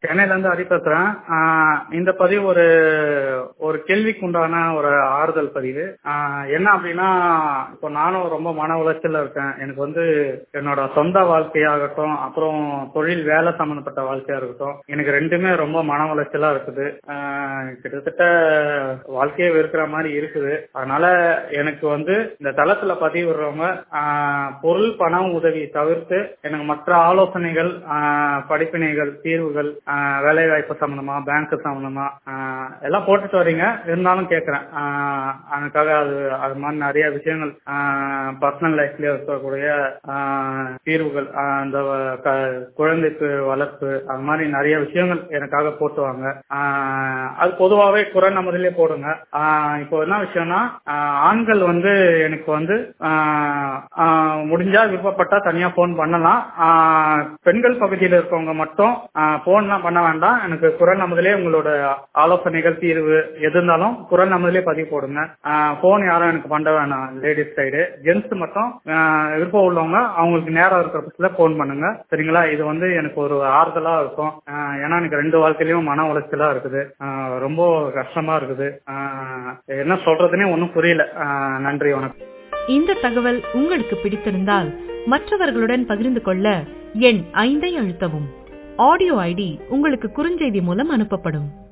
சென்னையில இருந்து ஹரி பேசுறேன் ஆஹ் இந்த பதிவு ஒரு ஒரு கேள்விக்கு உண்டான ஒரு ஆறுதல் பதிவு ஆஹ் என்ன அப்படின்னா இப்போ நானும் ரொம்ப மன உளைச்சல்ல இருக்கேன் எனக்கு வந்து என்னோட சொந்த வாழ்க்கையாகட்டும் அப்புறம் தொழில் வேலை சம்பந்தப்பட்ட வாழ்க்கையா இருக்கட்டும் எனக்கு ரெண்டுமே ரொம்ப மன உளைச்சலா இருக்குது ஆஹ் கிட்டத்தட்ட வாழ்க்கையே வெறுக்கிற மாதிரி இருக்குது அதனால எனக்கு வந்து இந்த தளத்துல பதிவிடுறவங்க ஆஹ் பொருள் பணம் உதவி தவிர்த்து எனக்கு மற்ற ஆலோசனைகள் ஆஹ் படிப்பினைகள் தீர்வுகள் ஆஹ் வேலை வாய்ப்பு சம்பந்தமா பேங்க் சம்பந்தமா ஆஹ் எல்லாம் போட்டுட்டு வரீங்க இருந்தாலும் கேட்கறேன் ஆஹ் அதுக்காக அது அது மாதிரி நிறைய விஷயங்கள் பர்சனல் லைஃப்ல இருக்கக்கூடிய ஆஹ் தீர்வுகள் ஆஹ் அந்த க- குழந்தைக்கு வளர்ப்பு அது மாதிரி நிறைய விஷயங்கள் எனக்காக போட்டுவாங்க ஆஹ் அது பொதுவாகவே குறை நமதிலே போடுங்க ஆஹ் இப்போ என்ன விஷயம்னா ஆஹ் ஆண்கள் வந்து எனக்கு வந்து ஆஹ் ஆஹ் முடிஞ்சா விருப்பப்பட்டா தனியா போன் பண்ணலாம் ஆஹ் பெண்கள் பகுதியில் இருக்கவங்க மட்டும் போன்லாம் பண்ண வேண்டாம் எனக்கு குரல் நமதிலே உங்களோட ஆலோசனைகள் தீர்வு எது இருந்தாலும் குரல் நமதிலே பதிவு போடுங்க போன் யாரும் எனக்கு பண்ண வேணாம் லேடிஸ் சைடு ஜென்ஸ் மட்டும் ஆஹ் விருப்பம் உள்ளவங்க அவங்களுக்கு நேரம் இருக்கிற பட்சத்துல போன் பண்ணுங்க சரிங்களா இது வந்து எனக்கு ஒரு ஆறுதலா இருக்கும் ஆஹ் ஏன்னா எனக்கு ரெண்டு வாழ்க்கையிலயும் மன உளைச்சலா இருக்குது ஆஹ் ரொம்ப கஷ்டமா இருக்குது ஆஹ் என்ன சொல்றதுன்னே ஒன்றும் புரியல ஆஹ் நன்றி வணக்கம் இந்த தகவல் உங்களுக்கு பிடித்திருந்தால் மற்றவர்களுடன் பகிர்ந்து கொள்ள எண் ஐந்தை அழுத்தவும் ஆடியோ ஐடி உங்களுக்கு குறுஞ்செய்தி மூலம் அனுப்பப்படும்